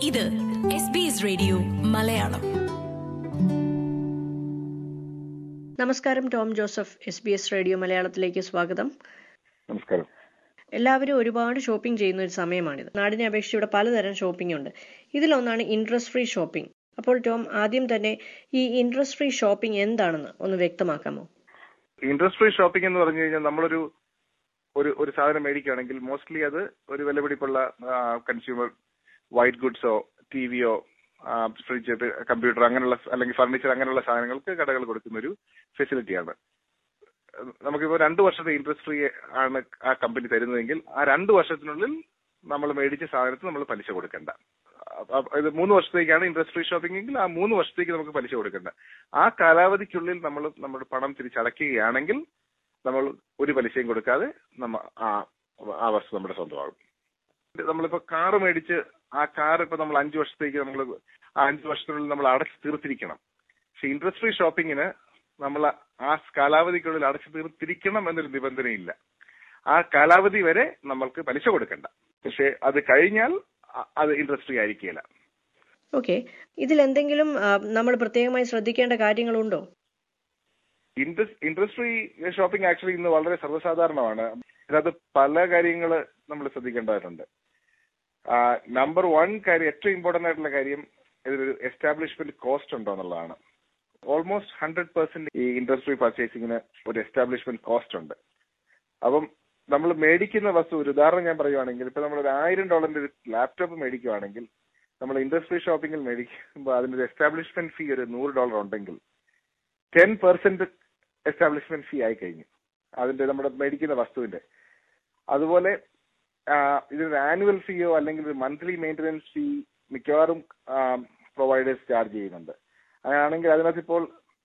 ഇത് S B S radio Malayalam നമസ്കാരം Tom Joseph S B S radio മലയാളത്തിലേക്ക് സ്വാഗതം നമസ്കാരം എല്ലാവരും ഒരുപാട് ഷോപ്പിംഗ് ചെയ്യുന്ന ഒരു സമയമാണിത് നാടിനെ അപേക്ഷിച്ച് ഇവിടെ പലതരം ഷോപ്പിംഗ് ഉണ്ട് ഇതിലൊന്നാണ് ഇൻട്രസ്റ്റ് ഫ്രീ ഷോപ്പിംഗ് അപ്പോൾ ടോം ആദ്യം തന്നെ ഈ ഇൻട്രസ്റ്റ് ഫ്രീ ഷോപ്പിംഗ് എന്താണെന്ന് ഒന്ന് വ്യക്തമാക്കാമോ ഇൻട്രസ്റ്റ് ഫ്രീ ഷോപ്പിംഗ് എന്ന് പറഞ്ഞു കഴിഞ്ഞാൽ നമ്മളൊരു ഒരു ഒരു സാധനം മേടിക്കുകയാണെങ്കിൽ മോസ്റ്റ്ലി അത് ഒരു വിലപിടിപ്പുള്ള കൺസ്യൂമർ വൈറ്റ് ഗുഡ്സോ ടി വിയോ ഫ്രിഡ്ജ് കമ്പ്യൂട്ടർ അങ്ങനെയുള്ള അല്ലെങ്കിൽ ഫർണിച്ചർ അങ്ങനെയുള്ള സാധനങ്ങൾക്ക് കടകൾ കൊടുക്കുന്ന ഒരു ഫെസിലിറ്റിയാണ് നമുക്കിപ്പോൾ രണ്ട് വർഷത്തെ ഇൻട്രസ്റ്റ് ഫ്രീ ആണ് ആ കമ്പനി തരുന്നതെങ്കിൽ ആ രണ്ട് വർഷത്തിനുള്ളിൽ നമ്മൾ മേടിച്ച സാധനത്തിന് നമ്മൾ പലിശ കൊടുക്കണ്ട അപ്പ- ഇത് മൂന്ന് വർഷത്തേക്കാണ് ഇൻട്രസ്റ്റ് ഫ്രീ ഷോപ്പിംഗ് എങ്കിൽ ആ മൂന്ന് വർഷത്തേക്ക് നമുക്ക് പലിശ കൊടുക്കണ്ട ആ കാലാവധിക്കുള്ളിൽ നമ്മൾ നമ്മുടെ പണം തിരിച്ചടയ്ക്കുകയാണെങ്കിൽ നമ്മൾ ഒരു പലിശയും കൊടുക്കാതെ നമ്മ ആ ആ വർഷം നമ്മുടെ സ്വന്തമാകും ഇത് നമ്മളിപ്പോ കാറ് മേടിച്ച് ആ കാർ ഇപ്പൊ നമ്മൾ അഞ്ചു വർഷത്തേക്ക് നമ്മൾ ആ അഞ്ചു വർഷത്തിനുള്ളിൽ നമ്മൾ അടച്ചു തീർത്തിരിക്കണം പക്ഷെ ഇൻട്രസ്റ്റ് ഫ്രീ ഷോപ്പിങ്ങിന് നമ്മൾ ആ കാലാവധിക്കുള്ളിൽ അടച്ചു തീർത്തിരിക്കണം എന്നൊരു നിബന്ധനയില്ല ആ കാലാവധി വരെ നമ്മൾക്ക് പലിശ കൊടുക്കണ്ട പക്ഷെ അത് കഴിഞ്ഞാൽ അ- അത് ഇൻട്രസ്റ്റ് ഫ്രീ ആയിരിക്കില്ല ഓക്കെ ഇതിൽ എന്തെങ്കിലും നമ്മൾ പ്രത്യേകമായി ശ്രദ്ധിക്കേണ്ട കാര്യങ്ങളുണ്ടോ ഇൻട്രസ്റ്റ് ഫ്രീ ഷോപ്പിംഗ് ആക്ച്വലി ഇന്ന് വളരെ സർവ്വസാധാരണമാണ് ഇതിനകത്ത് പല കാര്യങ്ങൾ നമ്മൾ ശ്രദ്ധിക്കേണ്ടതായിട്ടുണ്ട് നമ്പർ വൺ കാര്യം ഏറ്റവും ഇമ്പോർട്ടന്റ് ആയിട്ടുള്ള കാര്യം ഇതിലൊരു എസ്റ്റാബ്ലിഷ്മെന്റ് കോസ്റ്റ് ഉണ്ടോ എന്നുള്ളതാണ് ഓൾമോസ്റ്റ് ഹൺഡ്രഡ് പെർസെന്റ് ഈ ഇൻട്രസ്റ്റ് ഫ്രീ പർച്ചേസിംഗിന് ഒരു എസ്റ്റാബ്ലിഷ്മെന്റ് കോസ്റ്റ് ഉണ്ട് അപ്പം നമ്മൾ മേടിക്കുന്ന വസ്തു ഒരു ഉദാഹരണം ഞാൻ പറയുവാണെങ്കിൽ ഇപ്പൊ നമ്മൾ ഒരു ആയിരം ഡോളറിന്റെ ഒരു ലാപ്ടോപ്പ് മേടിക്കുവാണെങ്കിൽ നമ്മൾ ഇൻട്രസ്റ്റ് ഫ്രീ ഷോപ്പിംഗിൽ മേടിക്കുമ്പോൾ അതിന്റെ ഒരു എസ്റ്റാബ്ലിഷ്മെന്റ് ഫീ ഒരു നൂറ് ഡോളർ ഉണ്ടെങ്കിൽ ടെൻ പെർസെന്റ് എസ്റ്റാബ്ലിഷ്മെന്റ് ഫീ ആയി കഴിഞ്ഞു അതിന്റെ നമ്മുടെ മേടിക്കുന്ന വസ്തുവിന്റെ അതുപോലെ ആ, ഇതിനൊരു ആനുവൽ ഫീയോ അല്ലെങ്കിൽ ഒരു മന്ത്ലി മെയിൻ്റനൻസ് ഫീ മിക്കവാറും പ്രൊവൈഡേഴ്സ് ചാർജ് ചെയ്യുന്നുണ്ട് അങ്ങനെയാണെങ്കിൽ അതിനകത്ത് ഇപ്പോൾ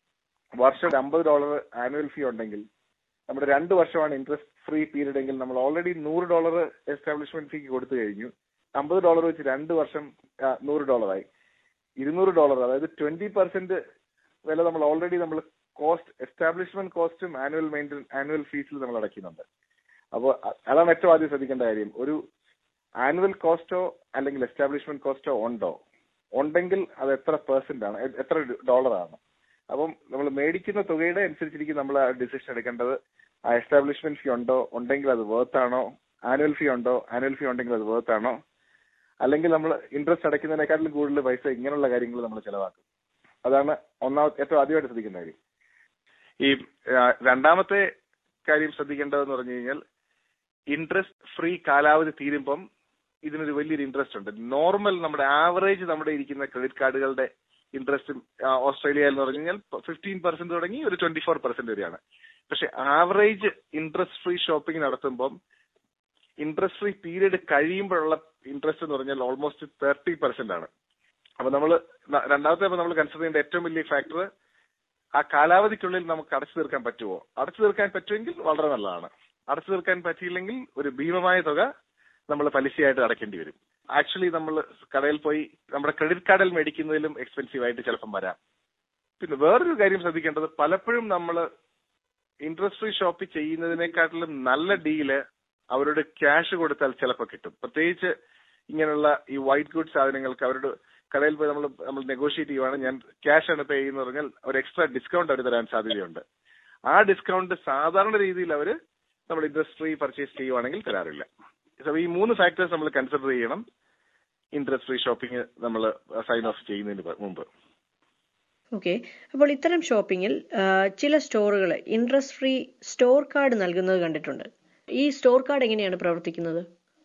വർഷം അമ്പത് ഡോളർ ആനുവൽ ഫീ ഉണ്ടെങ്കിൽ നമ്മുടെ രണ്ട് വർഷമാണ് ഇൻട്രസ്റ്റ് ഫ്രീ പീരീഡ് എങ്കിൽ നമ്മൾ ഓൾറെഡി നൂറ് ഡോളർ എസ്റ്റാബ്ലിഷ്മെന്റ് ഫീക്ക് കൊടുത്തു കഴിഞ്ഞു അമ്പത് ഡോളർ വെച്ച് രണ്ട് വർഷം ആ, നൂറ് ഡോളറായി ഇരുന്നൂറ് ഡോളർ അതായത് ട്വന്റി പെർസെന്റ് വില നമ്മൾ ഓൾറെഡി നമ്മൾ കോസ്റ്റ് എസ്റ്റാബ്ലിഷ്മെന്റ് കോസ്റ്റും ആനുവൽ മെയിൻ്റെനൻസ് ആനുവൽ ഫീസിൽ നമ്മൾ അടയ്ക്കുന്നുണ്ട് അപ്പോൾ അതാണ് ഏറ്റവും ആദ്യം ശ്രദ്ധിക്കേണ്ട കാര്യം ഒരു ആനുവൽ കോസ്റ്റോ അല്ലെങ്കിൽ എസ്റ്റാബ്ലിഷ്മെന്റ് കോസ്റ്റോ ഉണ്ടോ ഉണ്ടെങ്കിൽ അത് എത്ര പെർസെന്റ് ആണ് എ- എത്ര ഡോളറാണ് അപ്പം നമ്മൾ മേടിക്കുന്ന തുകയുടെ അനുസരിച്ചിരിക്കും നമ്മൾ ആ ഡിസിഷൻ എടുക്കേണ്ടത് ആ എസ്റ്റാബ്ലിഷ്മെന്റ് ഫീ ഉണ്ടോ ഉണ്ടെങ്കിൽ അത് വേർത്ത് ആണോ ആനുവൽ ഫീ ഉണ്ടോ ആനുവൽ ഫീ ഉണ്ടെങ്കിൽ അത് വേർത്ത് ആണോ അല്ലെങ്കിൽ നമ്മൾ ഇൻട്രസ്റ്റ് അടയ്ക്കുന്നതിനേക്കാട്ടിലും കൂടുതൽ പൈസ ഇങ്ങനെയുള്ള കാര്യങ്ങൾ നമ്മൾ ചെലവാക്കും അതാണ് ഒന്നാമത്തെ ഏറ്റവും ആദ്യമായിട്ട് ശ്രദ്ധിക്കുന്ന കാര്യം ഈ ആ, രണ്ടാമത്തെ കാര്യം ശ്രദ്ധിക്കേണ്ടതെന്ന് പറഞ്ഞു കഴിഞ്ഞാൽ ഇൻട്രസ്റ്റ് ഫ്രീ കാലാവധി തീരുമ്പം ഇതിനൊരു വലിയൊരു ഇൻട്രസ്റ്റ് ഉണ്ട് നോർമൽ നമ്മുടെ ആവറേജ് നമ്മുടെ ഇരിക്കുന്ന ക്രെഡിറ്റ് കാർഡുകളുടെ ഇൻട്രസ്റ്റ് ഓസ്ട്രേലിയ എന്ന് പറഞ്ഞു കഴിഞ്ഞാൽ ഫിഫ്റ്റീൻ പെർസെന്റ് തുടങ്ങി ഒരു ട്വന്റി ഫോർ പെർസെന്റ് വരെയാണ് പക്ഷെ ആവറേജ് ഇൻട്രസ്റ്റ് ഫ്രീ ഷോപ്പിംഗ് നടത്തുമ്പം ഇൻട്രസ്റ്റ് ഫ്രീ പീരീഡ് കഴിയുമ്പോഴുള്ള ഇൻട്രസ്റ്റ് എന്ന് പറഞ്ഞാൽ ഓൾമോസ്റ്റ് തേർട്ടി പെർസെന്റ് ആണ് അപ്പൊ നമ്മൾ രണ്ടാമത്തെ നമ്മൾ കൺസിഡർ ചെയ്യേണ്ട ഏറ്റവും വലിയ ഫാക്ടർ ആ കാലാവധിക്കുള്ളിൽ നമുക്ക് അടച്ചു തീർക്കാൻ പറ്റുമോ അടച്ചു തീർക്കാൻ പറ്റുമെങ്കിൽ വളരെ നല്ലതാണ് അടച്ചു തീർക്കാൻ പറ്റിയില്ലെങ്കിൽ ഒരു ഭീമമായ തുക നമ്മൾ പലിശയായിട്ട് അടയ്ക്കേണ്ടി വരും ആക്ച്വലി നമ്മൾ കടയിൽ പോയി നമ്മുടെ ക്രെഡിറ്റ് കാർഡിൽ മേടിക്കുന്നതിലും എക്സ്പെൻസീവ് ആയിട്ട് ചിലപ്പം വരാം പിന്നെ വേറൊരു കാര്യം ശ്രദ്ധിക്കേണ്ടത് പലപ്പോഴും നമ്മൾ ഇൻട്രസ്റ്റ് ഫ്രീ ഷോപ്പ് ചെയ്യുന്നതിനെക്കാട്ടിലും നല്ല ഡീല് അവരോട് ക്യാഷ് കൊടുത്താൽ ചിലപ്പോൾ കിട്ടും പ്രത്യേകിച്ച് ഇങ്ങനെയുള്ള ഈ വൈറ്റ് ഗുഡ് സാധനങ്ങൾക്ക് അവരോട് കടയിൽ പോയി നമ്മൾ നമ്മൾ നെഗോഷിയേറ്റ് ചെയ്യുവാണ് ഞാൻ ക്യാഷ് ആണ് പേ ചെയ്യുന്ന പറഞ്ഞാൽ ഒരു എക്സ്ട്രാ ഡിസ്കൗണ്ട് അവർ തരാൻ സാധ്യതയുണ്ട് ആ ഡിസ്കൗണ്ട് സാധാരണ രീതിയിൽ അവർ നമ്മൾ ഇൻട്രസ്റ്റ് ഫ്രീ പർച്ചേസ് ചെയ്യുവാണെങ്കിൽ തരാറില്ല So ഈ മൂന്ന് ഫാക്ടേഴ്സ് നമ്മൾ കൺസിഡർ ചെയ്യണം ഇൻട്രസ്റ്റ് ഫ്രീ ഷോപ്പിംഗ് നമ്മൾ സൈൻ ഓഫ് ചെയ്യുന്നതിന് പ- മുമ്പ് ഓക്കെ അപ്പോൾ ഇത്തരം ഷോപ്പിങ്ങിൽ ചില സ്റ്റോറുകൾ ഇൻട്രസ്റ്റ് ഫ്രീ സ്റ്റോർ കാർഡ് നൽകുന്നത് കണ്ടിട്ടുണ്ട് ഈ സ്റ്റോർ കാർഡ് എങ്ങനെയാണ് പ്രവർത്തിക്കുന്നത്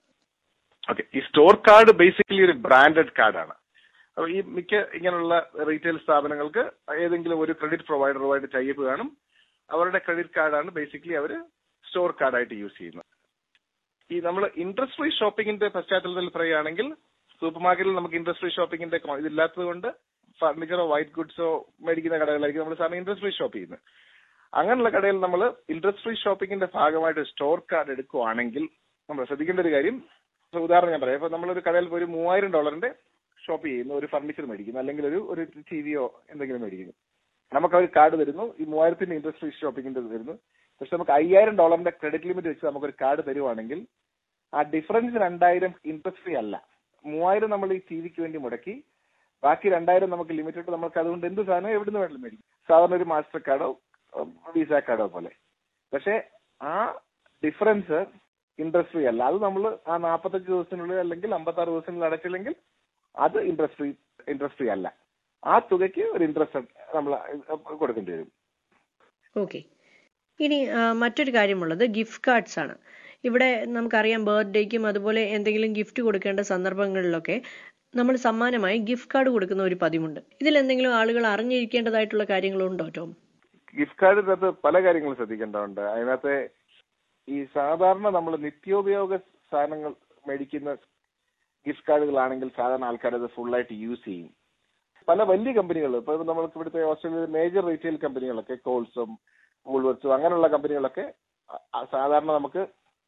ഓക്കെ ഈ സ്റ്റോർ കാർഡ് ബേസിക്കലി ഒരു ബ്രാൻഡഡ് കാർഡാണ് അപ്പൊ ഈ മിക്ക ഇങ്ങനെയുള്ള റീറ്റെയിൽ സ്ഥാപനങ്ങൾക്ക് ഏതെങ്കിലും ഒരു ക്രെഡിറ്റ് പ്രൊവൈഡറുമായിട്ട് ടൈപ്പ് കാണും അവരുടെ ക്രെഡിറ്റ് കാർഡാണ് ബേസിക്കലി അവർ സ്റ്റോർ കാർഡായിട്ട് യൂസ് ചെയ്യുന്നത് ഈ നമ്മൾ ഇൻട്രസ്റ്റ് ഫ്രീ ഷോപ്പിംഗിന്റെ പശ്ചാത്തലത്തിൽ പറയുകയാണെങ്കിൽ സൂപ്പർ മാർക്കറ്റിൽ നമുക്ക് ഇൻട്രസ്റ്റ് ഫ്രീ ഷോപ്പിംഗിന്റെ കൊ- ഇതില്ലാത്തത് കൊണ്ട് ഫർണിച്ചറോ വൈറ്റ് ഗുഡ്സോ മേടിക്കുന്ന കടകളായിരിക്കും നമ്മൾ സാറിന് ഇൻട്രസ്റ്റ് ഫ്രീ ഷോപ്പ് ചെയ്യുന്നത് അങ്ങനെയുള്ള കടയിൽ നമ്മൾ ഇൻട്രസ്റ്റ് ഫ്രീ ഷോപ്പിംഗിന്റെ ഭാഗമായിട്ട് സ്റ്റോർ കാർഡ് എടുക്കുവാണെങ്കിൽ നമ്മൾ ശ്രദ്ധിക്കേണ്ട ഒരു കാര്യം ഇപ്പൊ ഉദാഹരണം ഞാൻ പറയാം ഇപ്പൊ നമ്മളൊരു കടയിൽ പോയി ഒരു മൂവായിരം ഡോളറിന്റെ ഷോപ്പ് ചെയ്യുന്നു ഒരു ഫർണിച്ചർ മേടിക്കുന്നു അല്ലെങ്കിൽ ഒരു ഒരു ടി വിയോ എന്തെങ്കിലും മേടിക്കുന്നു നമുക്ക് അവർ കാർഡ് തരുന്നു ഈ മൂവായിരത്തിന്റെ ഇൻട്രസ്റ്റ് ഫ്രീ ഷോപ്പിംഗിന്റെ തരുന്നു പക്ഷെ നമുക്ക് അയ്യായിരം ഡോളറിന്റെ ക്രെഡിറ്റ് ലിമിറ്റ് വെച്ച് നമുക്കൊരു കാർഡ് തരുവാണെങ്കിൽ ആ ഡിഫറൻസ് രണ്ടായിരം ഇൻട്രസ്റ്റ് ഫ്രീ അല്ല മൂവായിരം നമ്മൾ ഈ ടി വിക്ക് വേണ്ടി മുടക്കി ബാക്കി രണ്ടായിരം നമുക്ക് ലിമിറ്റ് ഇട്ട് നമുക്ക് അതുകൊണ്ട് എന്ത് സാധനം എവിടുന്ന് വേണമെങ്കിലും മേടിക്കും സാധാരണ ഒരു മാസ്റ്റർ കാർഡോ വിസ കാർഡോ പോലെ പക്ഷെ ആ ഡിഫറൻസ് ഇൻട്രസ്റ്റ് ഫ്രീ അല്ല അത് നമ്മൾ ആ നാൽപ്പത്തഞ്ച് ദിവസത്തിനുള്ളിൽ അല്ലെങ്കിൽ അമ്പത്തി ആറ് ദിവസത്തിനുള്ളിൽ അടച്ചില്ലെങ്കിൽ അത് ഇൻട്രസ്റ്റ് ഫ്രീ ഇൻട്രസ്റ്റ് ഫ്രീ അല്ല ആ തുകയ്ക്ക് ഒരു ഇൻട്രസ്റ്റ് നമ്മൾ കൊടുക്കേണ്ടി വരും ഓക്കെ ഇനി ആ, മറ്റൊരു കാര്യമുള്ളത് ഗിഫ്റ്റ് കാർഡ്സ് ആണ് ഇവിടെ നമുക്കറിയാം ബർത്ത്ഡേക്കും അതുപോലെ എന്തെങ്കിലും ഗിഫ്റ്റ് കൊടുക്കേണ്ട സന്ദർഭങ്ങളിലൊക്കെ നമ്മൾ സമ്മാനമായി ഗിഫ്റ്റ് കാർഡ് കൊടുക്കുന്ന ഒരു പതിവുണ്ട് ഇതിൽ എന്തെങ്കിലും ആളുകൾ അറിഞ്ഞിരിക്കേണ്ടതായിട്ടുള്ള കാര്യങ്ങളുണ്ടോ ടോം ഗിഫ്റ്റ് കാർഡിനകത്ത് പല കാര്യങ്ങളും ശ്രദ്ധിക്കേണ്ടതുണ്ട് അതിനകത്ത് ഈ സാധാരണ നമ്മൾ നിത്യോപയോഗ സാധനങ്ങൾ മേടിക്കുന്ന ഗിഫ്റ്റ് കാർഡുകളാണെങ്കിൽ സാധാരണ ആൾക്കാർ അത് ഫുള്ളായിട്ട് യൂസ് ചെയ്യും പല വലിയ കമ്പനികൾ ഇപ്പൊ നമ്മൾക്ക് ഇവിടുത്തെ ഓസ്ട്രേലിയയിലെ മേജർ റീറ്റെയിൽ കമ്പനികളൊക്കെ കോൾസും വൂൾവർട്സും അങ്ങനെയുള്ള കമ്പനികളൊക്കെ അ- അ- സാധാരണ നമുക്ക്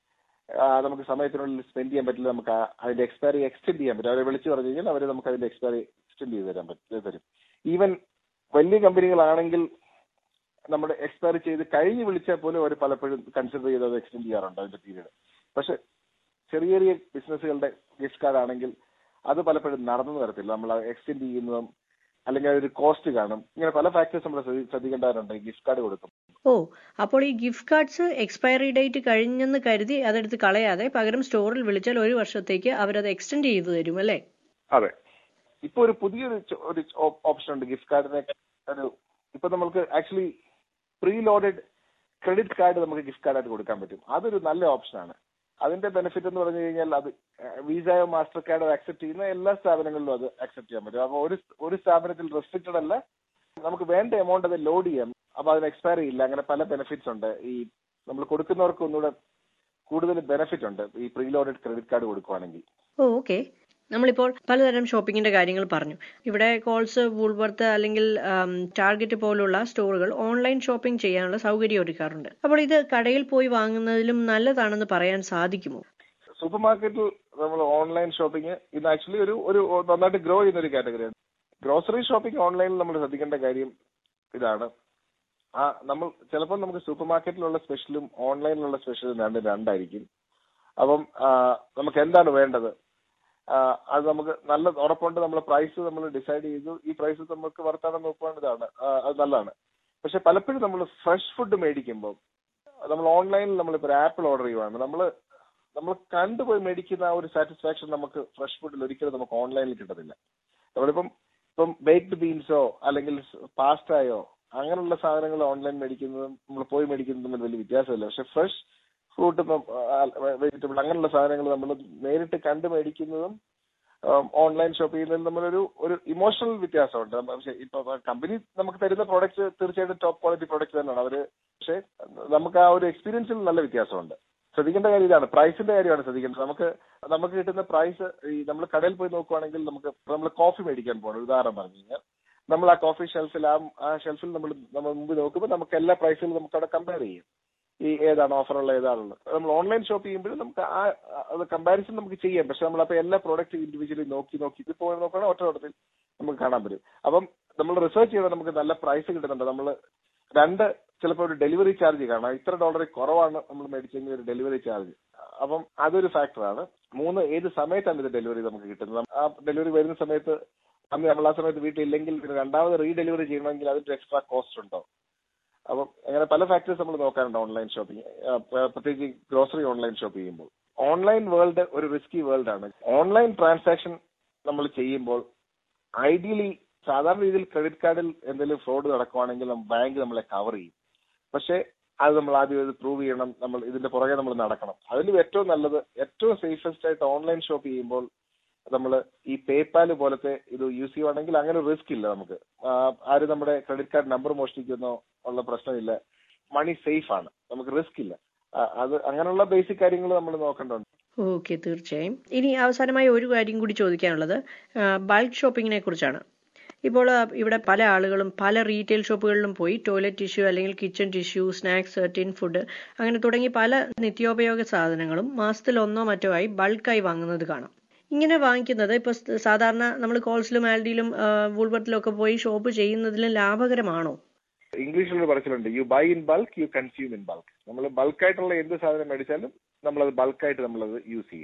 ആ, നമുക്ക് സമയത്തിനുള്ളിൽ സ്പെൻഡ് ചെയ്യാൻ പറ്റില്ല നമുക്ക് ആ- അതിന്റെ എക്സ്പയറി എക്സ്റ്റെൻഡ് ചെയ്യാൻ പറ്റും അവരെ വിളിച്ചു പറഞ്ഞു കഴിഞ്ഞാൽ അവർ നമുക്ക് അതിന്റെ എക്സ്പയറി എക്സ്റ്റെൻഡ് ചെയ്ത് തരാൻ പറ്റും തരും ഈവൻ വലിയ കമ്പനികളാണെങ്കിൽ നമ്മുടെ എക്സ്പയർ ചെയ്ത് കഴിഞ്ഞ് വിളിച്ചാൽ പോലും അവർ പലപ്പോഴും കൺസിഡർ ചെയ്ത് അത് എക്സ്റ്റെൻഡ് ചെയ്യാറുണ്ട് അതിന്റെ പീരീഡ് പക്ഷെ ചെറിയ ചെറിയ ബിസിനസ്സുകളുടെ ഗിഫ്റ്റ് കാർഡ് ആണെങ്കിൽ അത് പലപ്പോഴും നടന്നു വരത്തില്ല നമ്മൾ എക്സ്റ്റെൻഡ് ചെയ്യുന്നതും അല്ലെങ്കിൽ അതൊരു കോസ്റ്റ് കാണും ഇങ്ങനെ പല ഫാക്ടേഴ്സ് നമ്മൾ ശ്രദ്ധി- ശ്രദ്ധിക്കേണ്ടവരുണ്ട് ഈ ഗിഫ്റ്റ് കാർഡ് കൊടുക്കും ഓ അപ്പോൾ ഈ ഗിഫ്റ്റ് കാർഡ്സ് എക്സ്പയറി ഡേറ്റ് കഴിഞ്ഞെന്ന് കരുതി അതെടുത്ത് കളയാതെ പകരം സ്റ്റോറിൽ വിളിച്ചാൽ ഒരു വർഷത്തേക്ക് അവരത് എക്സ്റ്റെൻഡ് ചെയ്തു തരും അല്ലേ അതെ ഇപ്പൊ ഒരു പുതിയൊരു ചോ- ഒരു ഓപ്ഷൻ ഉണ്ട് ഗിഫ്റ്റ് കാർഡിനെ ഒരു ഇപ്പൊ നമുക്ക് actually pre loaded credit card നമുക്ക് ഗിഫ്റ്റ് കാർഡായിട്ട് കൊടുക്കാൻ പറ്റും അതൊരു നല്ല ഓപ്ഷനാണ് അതിന്റെ ബെനിഫിറ്റ് എന്ന് പറഞ്ഞു കഴിഞ്ഞാൽ അത് വിസയോ മാസ്റ്റർ കാർഡോ അക്സെപ്റ്റ് ചെയ്യുന്ന എല്ലാ സ്ഥാപനങ്ങളിലും അത് അക്സെപ്റ്റ് ചെയ്യാൻ പറ്റും അപ്പൊ ഒരു ഒരു സ്ഥാപനത്തിൽ റെസ്ട്രിക്റ്റഡ് അല്ല നമുക്ക് വേണ്ട എമൗണ്ട് അത് ലോഡ് ചെയ്യാം അപ്പൊ അതിന് എക്സ്പയറി ഇല്ല അങ്ങനെ പല ബെനിഫിറ്റ്സ് ഉണ്ട് ഈ നമ്മൾ കൊടുക്കുന്നവർക്ക് ഒന്നുകൂടെ കൂടുതൽ ബെനിഫിറ്റ് ഉണ്ട് ഈ പ്രീ ലോഡഡ് ക്രെഡിറ്റ് കാർഡ് കൊടുക്കുവാണെങ്കിൽ ഓ ഓക്കെ നമ്മളിപ്പോൾ പലതരം ഷോപ്പിങ്ങിന്റെ കാര്യങ്ങൾ പറഞ്ഞു ഇവിടെ കോൾസ് വൂൾവർത്ത് അല്ലെങ്കിൽ ആം, ടാർഗറ്റ് പോലുള്ള സ്റ്റോറുകൾ ഓൺലൈൻ ഷോപ്പിംഗ് ചെയ്യാനുള്ള സൗകര്യം ഒരുക്കാറുണ്ട് അപ്പോൾ ഇത് കടയിൽ പോയി വാങ്ങുന്നതിലും നല്ലതാണെന്ന് പറയാൻ സാധിക്കുമോ സൂപ്പർ മാർക്കറ്റിൽ നമ്മൾ ഓൺലൈൻ ഷോപ്പിംഗ് ഇത് ആക്ച്വലി ഒരു ഒരു നന്നായിട്ട് ഗ്രോ ചെയ്യുന്ന ഒരു കാറ്റഗറിയാണ് ഗ്രോസറി ഷോപ്പിംഗ് ഓൺലൈനിൽ നമ്മൾ ശ്രദ്ധിക്കേണ്ട കാര്യം ഇതാണ് ആ നമ്മൾ ചിലപ്പോൾ നമുക്ക് സൂപ്പർ മാർക്കറ്റിലുള്ള സ്പെഷ്യലും ഓൺലൈനിലുള്ള സ്പെഷ്യലും രണ്ടും രണ്ടായിരിക്കും അപ്പം ആ, നമുക്ക് എന്താണ് വേണ്ടത് ആ, അത് നമുക്ക് നല്ല ഉറപ്പുണ്ട് നമ്മൾ പ്രൈസ് നമ്മൾ ഡിസൈഡ് ചെയ്തു ഈ പ്രൈസ് നമുക്ക് വർത്താനം നോക്കുവാണ് ഇതാണ് ആ, അത് നല്ലതാണ് പക്ഷെ പലപ്പോഴും നമ്മൾ ഫ്രഷ് ഫുഡ് മേടിക്കുമ്പോൾ നമ്മൾ ഓൺലൈനിൽ നമ്മളിപ്പോൾ ആപ്പിൾ ഓർഡർ ചെയ്യുവാണ് നമ്മൾ നമ്മൾ കണ്ടുപോയി മേടിക്കുന്ന ആ ഒരു സാറ്റിസ്ഫാക്ഷൻ നമുക്ക് ഫ്രഷ് ഫുഡിൽ ഒരിക്കലും നമുക്ക് ഓൺലൈനിൽ കിട്ടത്തില്ല നമ്മളിപ്പം ഇപ്പം ബേക്ക്ഡ് ബീൻസോ അല്ലെങ്കിൽ പാസ്റ്റായോ അങ്ങനെയുള്ള സാധനങ്ങൾ ഓൺലൈൻ മേടിക്കുന്നതും നമ്മൾ പോയി മേടിക്കുന്നതും തമ്മിൽ വലിയ വ്യത്യാസമില്ല പക്ഷെ ഫ്രഷ് ഫ്രൂട്ട് ഇപ്പം വെജിറ്റബിൾ അങ്ങനെയുള്ള സാധനങ്ങൾ നമ്മൾ നേരിട്ട് കണ്ട് മേടിക്കുന്നതും ഓൺലൈൻ ഷോപ്പ് ചെയ്യുന്നതിൽ നമ്മളൊരു ഒരു ഇമോഷണൽ വ്യത്യാസമുണ്ട് നമ്മ- പക്ഷെ ഇപ്പൊ കമ്പനി നമുക്ക് തരുന്ന പ്രോഡക്റ്റ്സ് തീർച്ചയായിട്ടും ടോപ്പ് ക്വാളിറ്റി പ്രോഡക്റ്റ്സ് തന്നെയാണ് അവര് പക്ഷെ നമുക്ക് ആ ഒരു എക്സ്പീരിയൻസിൽ നല്ല വ്യത്യാസമുണ്ട് ശ്രദ്ധിക്കേണ്ട കാര്യം ഇതാണ് പ്രൈസിന്റെ കാര്യമാണ് ശ്രദ്ധിക്കേണ്ടത് നമുക്ക് നമുക്ക് കിട്ടുന്ന പ്രൈസ് ഈ നമ്മൾ കടയിൽ പോയി നോക്കുവാണെങ്കിൽ നമുക്ക് നമ്മൾ കോഫി മേടിക്കാൻ പോകണം ഉദാഹരണം പറഞ്ഞു കഴിഞ്ഞാൽ നമ്മൾ ആ കോഫി ഷെൽഫിൽ ആ ആ ഷെൽഫിൽ നമ്മൾ നമ്മൾ മുമ്പ് നോക്കുമ്പോൾ നമുക്ക് എല്ലാ പ്രൈസുകളും നമുക്ക് അവിടെ കമ്പയർ ചെയ്യും ഈ ഏതാണ് ഓഫറുള്ള ഏതാണുള്ളത് നമ്മൾ ഓൺലൈൻ ഷോപ്പ് ചെയ്യുമ്പോൾ നമുക്ക് ആ അത് കമ്പാരിസൺ നമുക്ക് ചെയ്യാം പക്ഷെ നമ്മൾ അപ്പൊ എല്ലാ പ്രോഡക്റ്റ് ഇൻഡിവിജ്വലി നോക്കി നോക്കി ഇത് പോയി നോക്കുകയാണെങ്കിൽ ഒറ്റ നോട്ടത്തിൽ നമുക്ക് കാണാൻ പറ്റും അപ്പം നമ്മൾ റിസർച്ച് ചെയ്താൽ നമുക്ക് നല്ല പ്രൈസ് കിട്ടുന്നുണ്ട് നമ്മൾ രണ്ട് ചിലപ്പോൾ ഒരു ഡെലിവറി ചാർജ് കാണാം ഇത്ര ഡോളറിൽ കുറവാണ് നമ്മൾ മേടിച്ചെങ്കിൽ ഒരു ഡെലിവറി ചാർജ് അപ്പം അതൊരു ഫാക്ടറാണ് മൂന്ന് ഏത് സമയത്താണ് ഇത് ഡെലിവറി നമുക്ക് കിട്ടുന്നത് ആ ഡെലിവറി വരുന്ന സമയത്ത് അന്ന് നമ്മൾ ആ സമയത്ത് വീട്ടിലില്ലെങ്കിൽ പിന്നെ രണ്ടാമത് റീ ഡെലിവറി ചെയ്യണമെങ്കിൽ അതിന്റെ എക്സ്ട്രാ കോസ്റ്റ് ഉണ്ടോ അപ്പം അങ്ങനെ പല ഫാക്ടേഴ്സ് നമ്മൾ നോക്കാറുണ്ട് ഓൺലൈൻ ഷോപ്പിംഗ് പ്രത്യേകിച്ച് ഗ്രോസറി ഓൺലൈൻ ഷോപ്പ് ചെയ്യുമ്പോൾ ഓൺലൈൻ വേൾഡ് ഒരു റിസ്കി വേൾഡ് ആണ് ഓൺലൈൻ ട്രാൻസാക്ഷൻ നമ്മൾ ചെയ്യുമ്പോൾ ഐഡിയലി സാധാരണ രീതിയിൽ ക്രെഡിറ്റ് കാർഡിൽ എന്തെങ്കിലും ഫ്രോഡ് നടക്കുവാണെങ്കിൽ ബാങ്ക് നമ്മളെ കവർ ചെയ്യും പക്ഷേ അത് നമ്മൾ ആദ്യം ഇത് പ്രൂവ് ചെയ്യണം നമ്മൾ ഇതിന്റെ പുറകെ നമ്മൾ നടക്കണം അതിൽ ഏറ്റവും നല്ലത് ഏറ്റവും സേഫസ്റ്റ് ആയിട്ട് ഓൺലൈൻ ഷോപ്പ് ചെയ്യുമ്പോൾ നമ്മൾ ഈ പേപ്പാൽ പോലത്തെ ഇത് യൂസ് ചെയ്യുവാണെങ്കിൽ അങ്ങനെ റിസ്ക് ഇല്ല നമുക്ക് ആ, ആരും നമ്മുടെ ക്രെഡിറ്റ് കാർഡ് നമ്പർ മോഷ്ടിക്കുന്നോ ഉള്ള പ്രശ്നമില്ല മണി സേഫ് ആണ് നമുക്ക് റിസ്ക് ഇല്ല ആ, അത് അങ്ങനെയുള്ള ബേസിക് കാര്യങ്ങൾ നമ്മൾ നോക്കേണ്ടതുണ്ട് ഓക്കെ തീർച്ചയായും ഇനി അവസാനമായി ഒരു കാര്യം കൂടി ചോദിക്കാനുള്ളത് ബൾക്ക് ഷോപ്പിങ്ങിനെ കുറിച്ചാണ് ഇപ്പോൾ ആ, ഇവിടെ പല ആളുകളും പല റീറ്റെയിൽ ഷോപ്പുകളിലും പോയി ടോയ്ലറ്റ് ടിഷ്യൂ അല്ലെങ്കിൽ kitchen tissue snacks tin food അങ്ങനെ തുടങ്ങി പല നിത്യോപയോഗ സാധനങ്ങളും മാസത്തിൽ ഒന്നോ മറ്റോ ആയി ബൾക്കായി വാങ്ങുന്നത് കാണാം ഇങ്ങനെ വാങ്ങിക്കുന്നത് ഇപ്പോൾ സാധാരണ നമ്മൾ കോൾസിലും ആൽഡിയിലും വൂൾവർത്തിലും ഒക്കെ പോയി ഷോപ്പ് ചെയ്യുന്നതിലും ലാഭകരമാണോ ഇംഗ്ലീഷിൽ ഒരു പറച്ചിലുണ്ട് you buy in bulk you consume in bulk നമ്മൾ ബൾക്കായിട്ടുള്ള എന്ത് സാധനം മേടിച്ചാലും നമ്മളത് ബൾക്കായിട്ട് നമ്മളത് യൂസ് ചെയ്യും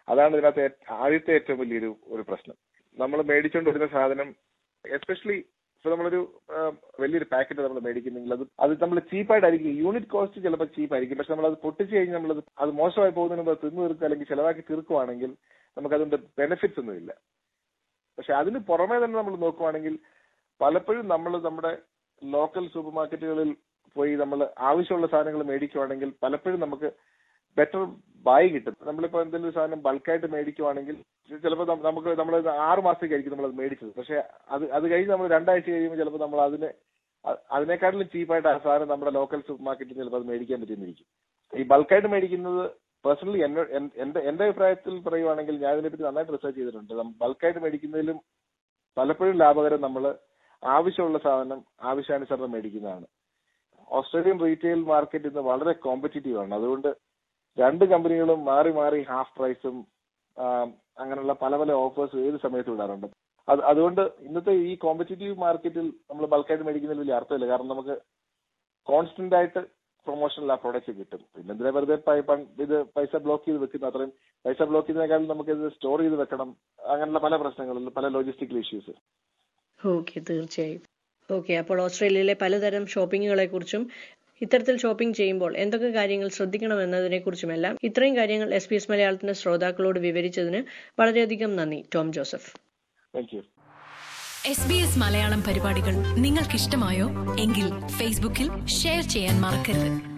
അതാണ് ഇതിനകത്ത് ഏ- ആദ്യത്തെ ഏറ്റവും വലിയൊരു ഒരു പ്രശ്നം നമ്മൾ മേടിച്ചുകൊണ്ട് വരുന്ന സാധനം എസ്പെഷ്യലി ഇപ്പൊ നമ്മളൊരു ആ, വലിയൊരു പാക്കറ്റ് നമ്മൾ മേടിക്കുന്നെങ്കിൽ അത് അത് നമ്മൾ ചീപ്പായിട്ടായിരിക്കും യൂണിറ്റ് കോസ്റ്റ് ചിലപ്പോൾ ചീപ്പായിരിക്കും പക്ഷെ നമ്മൾ അത് പൊട്ടിച്ച് കഴിഞ്ഞ് നമ്മളത് അത് മോശമായി പോകുന്നതിന് മുമ്പ് തിന്നു തീർക്കുക അല്ലെങ്കിൽ ചിലവാക്കി തീർക്കുവാണെങ്കിൽ നമുക്ക് അതിന്റെ ബെനിഫിറ്റ്സ് ഒന്നുമില്ല പക്ഷെ അതിന് പുറമെ തന്നെ നമ്മൾ നോക്കുവാണെങ്കിൽ പലപ്പോഴും നമ്മൾ നമ്മുടെ ലോക്കൽ സൂപ്പർ മാർക്കറ്റുകളിൽ പോയി നമ്മൾ ആവശ്യമുള്ള സാധനങ്ങൾ മേടിക്കുവാണെങ്കിൽ പലപ്പോഴും നമുക്ക് ബെറ്റർ ബൈ കിട്ടും നമ്മളിപ്പോ എന്തെങ്കിലും ഒരു സാധനം ബൾക്കായിട്ട് മേടിക്കുവാണെങ്കിൽ ചിലപ്പോൾ നമുക്ക് നമ്മൾ ആറ് മാസത്തേക്കായിരിക്കും നമ്മൾ അത് മേടിച്ചത് പക്ഷെ അത് അത് കഴിഞ്ഞ് നമ്മൾ രണ്ടാഴ്ച കഴിയുമ്പോൾ ചിലപ്പോൾ നമ്മൾ അതിന് അ- അതിനേക്കാട്ടിലും ചീപ്പായിട്ട് ആ സാധനം നമ്മുടെ ലോക്കൽ സൂപ്പർ മാർക്കറ്റിൽ ചിലപ്പോൾ അത് മേടിക്കാൻ പറ്റുന്നിരിക്കും ഈ ബൾക്കായിട്ട് മേടിക്കുന്നത് പേഴ്സണലി എന്റെ എന്റെ അഭിപ്രായത്തിൽ പറയുവാണെങ്കിൽ ഞാൻ ഇതിനെപ്പറ്റി നന്നായിട്ട് റിസർച്ച് ചെയ്തിട്ടുണ്ട് ബൾക്കായിട്ട് മേടിക്കുന്നതിലും പലപ്പോഴും ലാഭകരം നമ്മൾ ആവശ്യമുള്ള സാധനം ആവശ്യാനുസരണം മേടിക്കുന്നതാണ് ഓസ്ട്രേലിയൻ റീറ്റെയിൽ മാർക്കറ്റ് ഇന്ന് വളരെ കോമ്പറ്റീറ്റീവ് ആണ് അതുകൊണ്ട് രണ്ട് കമ്പനികളും മാറി മാറി ഹാഫ് പ്രൈസും അങ്ങനെയുള്ള പല പല ഓഫേഴ്സും ഏത് സമയത്തും ഇടാറുണ്ട് അത് അതുകൊണ്ട് ഇന്നത്തെ ഈ കോമ്പറ്റീറ്റീവ് മാർക്കറ്റിൽ നമ്മൾ ബൾക്കായിട്ട് മേടിക്കുന്നതിൽ വലിയ അർത്ഥമില്ല കാരണം നമുക്ക് കോൺസ്റ്റന്റ് ആയിട്ട് പ്രൊമോഷനിൽ ആ പ്രോഡക്റ്റ് കിട്ടും പിന്നെ എന്തിനാ വെറുതെ പൈ- പൺ- ഇത് പൈസ ബ്ലോക്ക് ചെയ്ത് വെക്കുന്ന അത്രയും പൈസ ബ്ലോക്ക് ചെയ്തതിനേക്കാളും നമുക്ക് ഇത് സ്റ്റോർ ചെയ്ത് വെക്കണം അങ്ങനെയുള്ള പല പ്രശ്നങ്ങളിൽ പല ലോജിസ്റ്റിക്കൽ ഇഷ്യൂസ് ഓക്കെ തീർച്ചയായും ഓക്കെ അപ്പോൾ ഓസ്ട്രേലിയയിലെ പലതരം ഷോപ്പിങ്ങുകളെ കുറിച്ചും ഇത്തരത്തിൽ ഷോപ്പിംഗ് ചെയ്യുമ്പോൾ എന്തൊക്കെ കാര്യങ്ങൾ ശ്രദ്ധിക്കണം എന്നതിനെക്കുറിച്ചുമെല്ലാം ഇത്രയും കാര്യങ്ങൾ എസ് പി എസ് മലയാളത്തിന്റെ ശ്രോതാക്കളോട് വിവരിച്ചതിന് വളരെയധികം നന്ദി Tom Joseph thank you S B S Malayalam പരിപാടികൾ നിങ്ങൾക്കിഷ്ടമായോ എങ്കിൽ ഫേസ്ബുക്കിൽ ഷെയർ ചെയ്യാൻ മറക്കരുത്